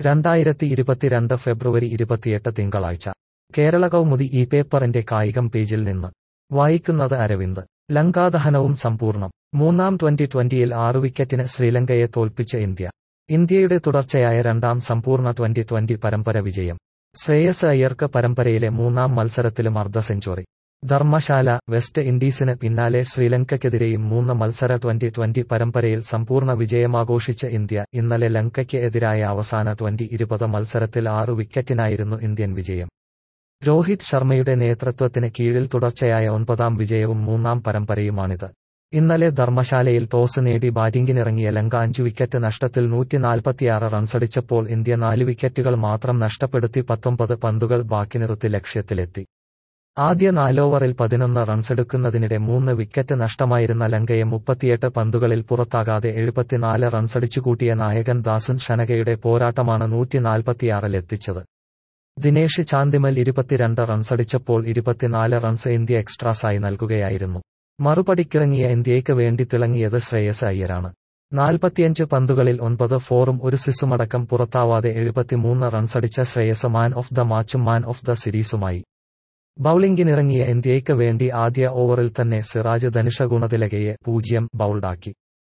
രണ്ടായിരത്തി ഇരുപത്തിരണ്ട് ഫെബ്രുവരി ഇരുപത്തിയെട്ട് തിങ്കളാഴ്ച കേരള കൗമുദി ഈ പേപ്പറിന്റെ കായികം പേജിൽ നിന്ന് വായിക്കുന്നത് അരവിന്ദ് ലങ്കാദഹനവും സമ്പൂർണ്ണം മൂന്നാം ട്വന്റി ട്വന്റിയിൽ ആറു വിക്കറ്റിന് ശ്രീലങ്കയെ തോൽപ്പിച്ച ഇന്ത്യ ഇന്ത്യയുടെ തുടർച്ചയായ രണ്ടാം സമ്പൂർണ്ണ ട്വന്റി ട്വന്റി പരമ്പര വിജയം ശ്രേയസ് അയ്യർക്ക് പരമ്പരയിലെ മൂന്നാം മത്സരത്തിലും അർദ്ധ സെഞ്ചുറി ധർമ്മശാല വെസ്റ്റ് ഇൻഡീസിന് പിന്നാലെ ശ്രീലങ്കയ്ക്കെതിരെയും മൂന്ന് മത്സര ട്വന്റി ട്വന്റി പരമ്പരയിൽ സമ്പൂർണ്ണ വിജയമാഘോഷിച്ച ഇന്ത്യ ഇന്നലെ ലങ്കയ്ക്ക് എതിരായ അവസാന ട്വന്റി ഇരുപത് മത്സരത്തിൽ ആറു വിക്കറ്റിനായിരുന്നു ഇന്ത്യൻ വിജയം രോഹിത് ശർമ്മയുടെ നേതൃത്വത്തിന് കീഴിൽ തുടർച്ചയായ ഒൻപതാം വിജയവും മൂന്നാം പരമ്പരയുമാണിത് ഇന്നലെ ധർമ്മശാലയിൽ ടോസ് നേടി ബാറ്റിംഗിനിറങ്ങിയ ലങ്ക അഞ്ചു വിക്കറ്റ് നഷ്ടത്തിൽ നൂറ്റിനാൽപ്പത്തിയാറ് റൺസടിച്ചപ്പോൾ ഇന്ത്യ നാല് വിക്കറ്റുകൾ മാത്രം നഷ്ടപ്പെടുത്തി പത്തൊമ്പത് പന്തുകൾ ബാക്കി നിർത്തി ലക്ഷ്യത്തിലെത്തി ആദ്യ നാലോവറിൽ പതിനൊന്ന് റൺസെടുക്കുന്നതിനിടെ മൂന്ന് വിക്കറ്റ് നഷ്ടമായിരുന്ന ലങ്കയെ മുപ്പത്തിയെട്ട് പന്തുകളിൽ പുറത്താകാതെ എഴുപത്തിനാല് റൺസടിച്ചുകൂട്ടിയ നായകൻ ദാസുൻ ഷനകയുടെ പോരാട്ടമാണ് നൂറ്റിനാൽപ്പത്തിയാറിലെത്തിച്ചത് ദിനേഷ് ചാന്ദിമൽ ഇരുപത്തിരണ്ട് റൺസടിച്ചപ്പോൾ ഇരുപത്തിനാല് റൺസ് ഇന്ത്യ എക്സ്ട്രാസായി നൽകുകയായിരുന്നു മറുപടിക്കിറങ്ങിയ ഇന്ത്യയ്ക്ക് വേണ്ടി തിളങ്ങിയത് ശ്രേയസ് അയ്യരാണ് നാൽപ്പത്തിയഞ്ച് പന്തുകളിൽ ഒൻപത് ഫോറും ഒരു സിസുമടക്കം പുറത്താവാതെ എഴുപത്തിമൂന്ന് റൺസടിച്ച ശ്രേയസ് മാൻ ഓഫ് ദ മാച്ചും മാൻ ഓഫ് ദ സീരീസുമായി ബൌളിംഗിനിറങ്ങിയ ഇന്ത്യയ്ക്ക് വേണ്ടി ആദ്യ ഓവറിൽ തന്നെ സിറാജ് ധനുഷ ഗുണതിലകയെ പൂജ്യം ബൌൾഡാക്കി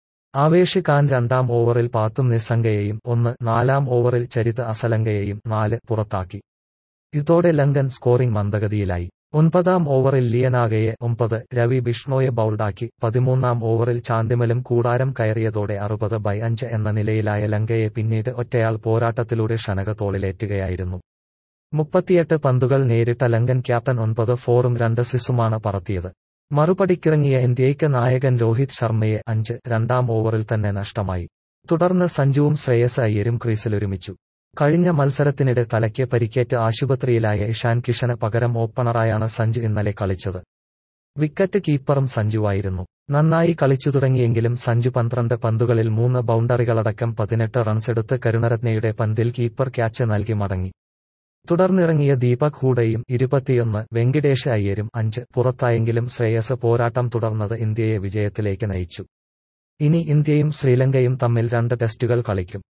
ആവേഷ് ഖാൻ രണ്ടാം ഓവറിൽ പാത്തും നിസ്സംഗയെയും ഒന്ന് നാലാം ഓവറിൽ ചരിത് അസലങ്കയെയും നാല് പുറത്താക്കി ഇതോടെ ലങ്കൻ സ്കോറിംഗ് മന്ദഗതിയിലായി ഒൻപതാം ഓവറിൽ ലിയനാഗയെ ഒമ്പത് രവി ബിഷ്ണോയെ ബൌൾഡാക്കി പതിമൂന്നാം ഓവറിൽ ചാന്ദിമലും കൂടാരം കയറിയതോടെ അറുപത് ബൈ അഞ്ച് എന്ന നിലയിലായ ലങ്കയെ പിന്നീട് ഒറ്റയാൾ പോരാട്ടത്തിലൂടെ ഷനക തോളിലേറ്റുകയായിരുന്നു മുപ്പത്തിയെട്ട് പന്തുകൾ നേരിട്ട ലങ്കൻ ക്യാപ്റ്റൻ ഒൻപത് ഫോറും രണ്ട് സിസുമാണ് പറത്തിയത് മറുപടിക്കിറങ്ങിയ ഇന്ത്യയ്ക്ക് നായകൻ രോഹിത് ശർമ്മയെ അഞ്ച് രണ്ടാം ഓവറിൽ തന്നെ നഷ്ടമായി തുടർന്ന് സഞ്ജുവും ശ്രേയസ് അയ്യരും ക്രീസിലൊരുമിച്ചു കഴിഞ്ഞ മത്സരത്തിനിടെ തലയ്ക്ക് പരിക്കേറ്റ് ആശുപത്രിയിലായ ഇഷാൻ കിഷന് പകരം ഓപ്പണറായാണ് സഞ്ജു ഇന്നലെ കളിച്ചത് വിക്കറ്റ് കീപ്പറും സഞ്ജുവായിരുന്നു നന്നായി കളിച്ചു തുടങ്ങിയെങ്കിലും സഞ്ജു പന്ത്രണ്ട് പന്തുകളിൽ മൂന്ന് ബൌണ്ടറികളടക്കം പതിനെട്ട് റൺസെടുത്ത് കരുണരത്നയുടെ പന്തിൽ കീപ്പർ ക്യാച്ച് നൽകി മടങ്ങി തുടർന്നിറങ്ങിയ ദീപക് ഹൂഡയും ഇരുപത്തിയൊന്ന് വെങ്കിടേഷ് അയ്യരും അഞ്ച് പുറത്തായെങ്കിലും ശ്രേയസ് പോരാട്ടം തുടർന്നത് ഇന്ത്യയെ വിജയത്തിലേക്ക് നയിച്ചു ഇനി ഇന്ത്യയും ശ്രീലങ്കയും തമ്മിൽ രണ്ട് ടെസ്റ്റുകൾ കളിക്കും